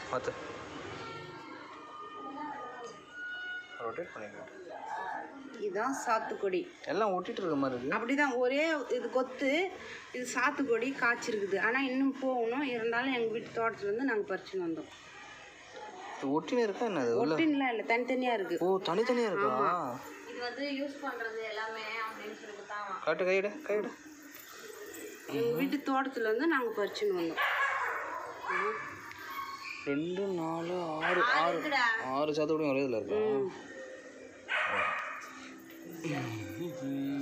மாற்று ரொட்டேட் பண்ணிக்கலாம் இதுதான் சாத்துக்குடி எல்லாம் ஒட்டிட்டு இருக்க மாதிரி இருக்கு அப்படிதான் ஒரே இது கொத்து இது சாத்துக்குடி காய்ச்சிருக்குது ஆனால் இன்னும் போகணும் இருந்தாலும் எங்கள் வீட்டு தோட்டத்துலேருந்து நாங்கள் பறிச்சுன்னு வந்தோம் இது ஒட்டினே இருக்கா என்ன அது உள்ள ஒட்டின்லாம் இல்லை தனித்தனியாக இருக்குது ஓ தனித்தனியாக இருக்கா இது வந்து யூஸ் பண்ணுறது எல்லாமே அப்படின்னு சொல்லி தான் காட்டு கையிட கையிட எங்கள் வீட்டு தோட்டத்துல இருந்து நாங்கள் பறிச்சுன்னு வந்தோம் ரெண்டு நாலு ஆறு ஆறு ஆறு சாத்துக்குடியும் ஒரே இதில் இருக்கா ம்.